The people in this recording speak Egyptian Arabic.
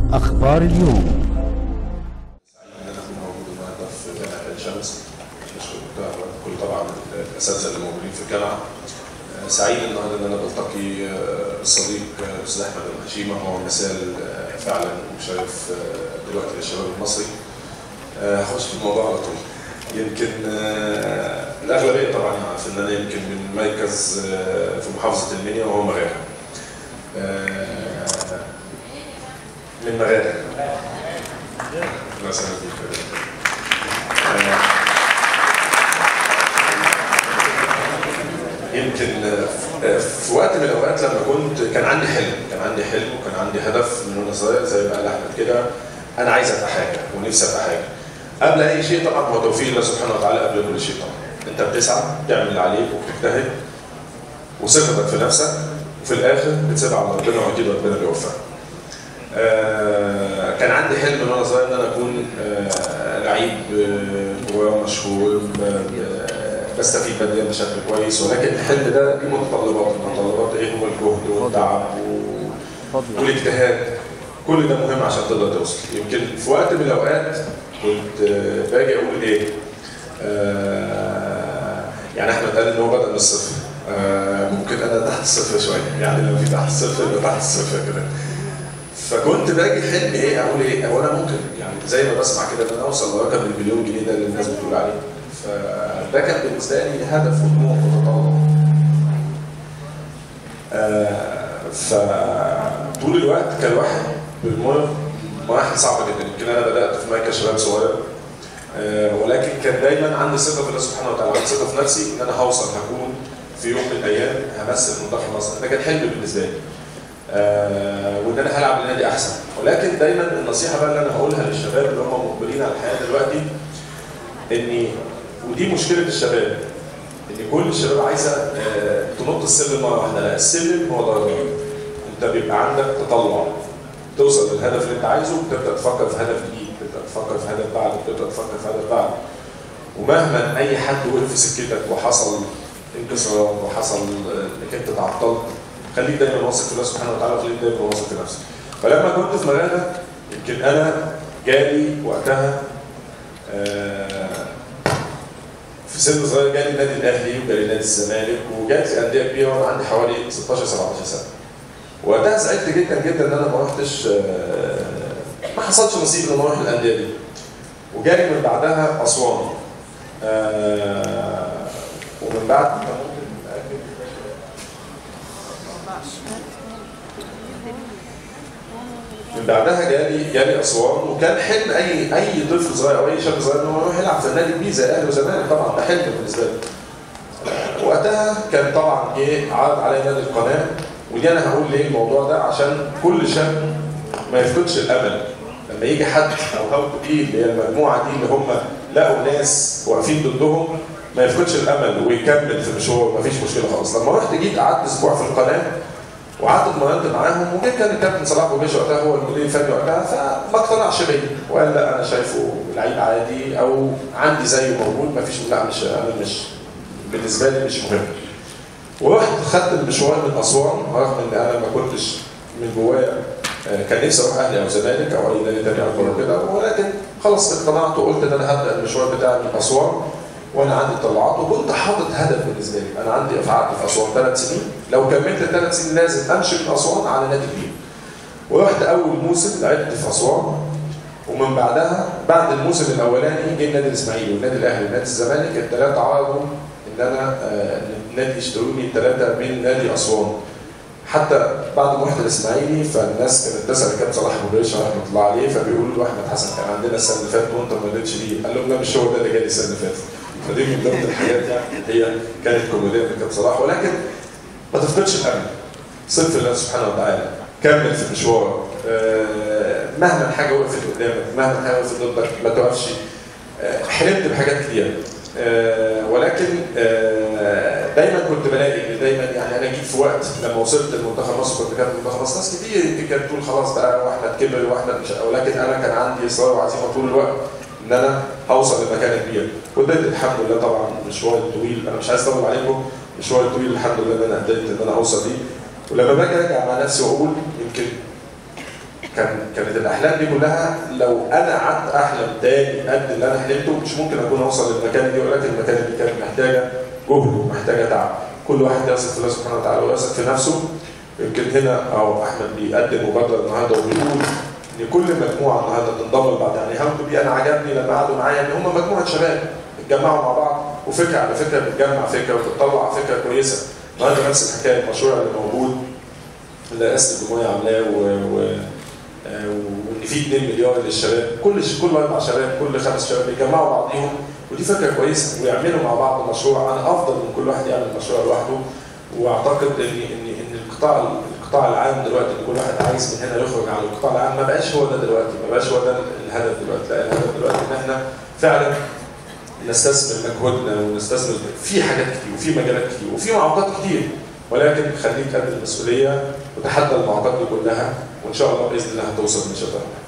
أخبار اليوم ان انا اكون موجود النهارده في جامعه عين شمس بشكر كل طبعا الاساتذه اللي موجودين في الجامعه آه، سعيد النهارده ان انا بلتقي آه، بالصديق آه، الاستاذ احمد الحشيمه هو مثال آه، فعلا مشرف آه، دلوقتي للشباب المصري آه، هخش في الموضوع على طول يمكن آه، الاغلبيه طبعا عارف ان انا يمكن من مركز آه، في محافظه المنيا وهو مغارب آه، من مغارب الله يسلمك آه، يمكن آه، في وقت من الاوقات لما كنت كان عندي حلم كان عندي حلم وكان عندي هدف من وانا صغير زي ما قال احمد كده انا عايز ابقى حاجه ونفسي ابقى حاجه قبل اي شيء طبعا هو توفيق الله سبحانه وتعالى قبل كل شيء طبعا انت بتسعى بتعمل اللي عليك وبتجتهد وثقتك في نفسك وفي الاخر بتسيبها على ربنا واكيد ربنا بيوفقك آه، كان عندي حلم من وانا صغير ان انا اكون آه، لعيب آه، كوره مشهور آه، بستفيد ماديا بشكل كويس ولكن الحلم ده ليه متطلبات، المتطلبات ايه هو الجهد والتعب و- والاجتهاد كل ده مهم عشان تقدر توصل يمكن في وقت من الاوقات كنت آه، باجي اقول ايه آه، يعني احمد قال ان هو بدا من الصفر آه، ممكن انا تحت الصفر شويه يعني لو في تحت الصفر يبقى تحت الصفر كده فكنت باجي حلم ايه اقول ايه هو انا ممكن يعني زي ما بسمع كده ان انا اوصل لرقم المليون جنيه ده اللي الناس بتقول عليه فده كان بالنسبه لي هدف وطموح وتطلع آه فطول الوقت كان الواحد بيمر مراحل صعبه جدا يمكن انا بدات في مركز شباب صغير آه ولكن كان دايما عندي ثقه في الله سبحانه وتعالى عندي ثقه في نفسي ان انا هوصل هكون في يوم من الايام همثل منتخب مصر ده كان حلم بالنسبه لي آه وان انا هلعب لنادي احسن ولكن دايما النصيحه بقى اللي انا هقولها للشباب اللي هم مقبلين على الحياه دلوقتي اني ودي مشكله الشباب ان كل الشباب عايزه آه تنط السلم مره واحده لا السلم هو درجات انت بيبقى عندك تطلع توصل للهدف اللي انت عايزه بتبدا تفكر في هدف جديد بتبدا تفكر في هدف بعده بتبدا تفكر في هدف بعده ومهما اي حد وقف في سكتك وحصل انكسار وحصل آه، انك انت تعطلت خليك دايما واثق في الله سبحانه وتعالى وخليك دايما واثق في نفسك فلما كنت في مغانا يمكن انا جالي وقتها آه، في سن صغير جالي النادي الاهلي وجالي نادي الزمالك وجات لي انديه كبيره وانا عندي حوالي 16 17 سنه وقتها زعلت جدا جدا ان انا ما رحتش آه، ما حصلش نصيب ان انا اروح الانديه دي وجالي من بعدها اسوان آه، ومن بعد أنت ممكن تأكد من بعدها جالي جالي اسوان وكان حلم اي اي طفل صغير او اي شاب صغير ان هو يروح يلعب في النادي الكبير زي الاهلي وزمالك طبعا ده حلم بالنسبه لي. آه، وقتها كان طبعا جه عرض علي نادي القناه ودي انا هقول ليه الموضوع ده عشان كل شاب ما يفقدش الامل لما يجي حد او هاو دي اللي هي المجموعه دي اللي هم لقوا ناس واقفين ضدهم ما يفقدش الامل ويكمل في مشوار مفيش مشكله خالص لما رحت جيت قعدت اسبوع في القناه وقعدت اتمرنت معاهم وجه كان الكابتن صلاح بوبيش وقتها هو المدير الفني وقتها فما اقتنعش بيا وقال لا انا شايفه لعيب عادي او عندي زيه موجود ما فيش لا مش انا مش بالنسبه لي مش مهم ورحت خدت المشوار من اسوان رغم ان انا ما كنتش من جوايا آه، كان نفسي اروح اهلي او زمالك او اي نادي تاني اكبر كده ولكن خلاص اقتنعت وقلت ان انا هبدا المشوار بتاعي من اسوان وانا عندي طلعات وكنت حاطط هدف بالنسبه لي انا عندي قعدت في اسوان ثلاث سنين لو كملت الثلاث سنين لازم امشي من اسوان على نادي كبير ورحت اول موسم لعبت في اسوان ومن بعدها بعد الموسم الاولاني جه النادي الاسماعيلي والنادي الاهلي والنادي الزمالك الثلاثه عرضوا ان انا آه، النادي يشتروني الثلاثه من نادي اسوان حتى بعد ما رحت الاسماعيلي فالناس كانت تسال كابتن صلاح ابو جريش رحمه الله عليه فبيقولوا له احمد حسن كان عندنا السنه اللي فاتت وانت ما رضيتش ليه؟ قال لهم لا مش هو ده اللي جالي السنه اللي فاتت فدي من ضمن الحاجات يعني هي كانت كوميديه من كابتن صلاح ولكن ما تفقدش الامل صدق الله سبحانه وتعالى كمل في مشوارك آه، مهما حاجه وقفت قدامك مهما حاجه وقفت ضدك ما توقفش آه، حلمت بحاجات كتير آه، ولكن آه، دايما كنت بلاقي إن دايما يعني انا جيت في وقت لما وصلت لمنتخب مصر كنت كان منتخب مصر ناس كتير يمكن كانت تقول خلاص بقى واحمد كبر واحمد مش ولكن انا كان عندي اصرار وعزيمه طول الوقت ان انا هوصل لمكان كبير وقدرت الحمد لله طبعا مشوار طويل انا مش عايز اطول عليكم مشوار طويل الحمد لله ان انا قدرت ان انا اوصل ليه ولما باجي ارجع مع نفسي واقول يمكن كان كانت الاحلام دي كلها لو انا قعدت احلم تاني قد اللي انا حلمته مش ممكن اكون اوصل للمكان دي ولكن المكان دي كانت محتاجه جهد ومحتاجه تعب كل واحد يثق في الله سبحانه وتعالى ويثق في نفسه يمكن هنا او احمد بيقدم مبادره النهارده وبيقول ان كل مجموعه النهارده تنضم لبعض يعني هاو بي انا عجبني لما قعدوا معايا ان هم مجموعه شباب اتجمعوا مع بعض وفكره على فكره بتجمع فكره وتطلع فكره كويسه النهارده نفس الحكايه المشروع اللي موجود اللي رئاسه الجمهوريه عاملاه و... و... وان في 2 مليار للشباب كل كل اربع شباب كل خمس شباب بيجمعوا بعضيهم ودي فكره كويسه ويعملوا مع بعض مشروع انا افضل من كل واحد يعمل مشروع لوحده واعتقد ان ان ان القطاع القطاع العام دلوقتي ان كل واحد عايز من هنا يخرج على القطاع العام ما بقاش هو ده دلوقتي ما بقاش هو ده الهدف دلوقتي لا الهدف دلوقتي ان احنا فعلا نستثمر مجهودنا ونستثمر في حاجات كتير وفي مجالات كتير وفي معوقات كتير ولكن خليك قد المسؤوليه وتحدى المعوقات دي كلها وان شاء الله باذن الله هتوصل ان شاء الله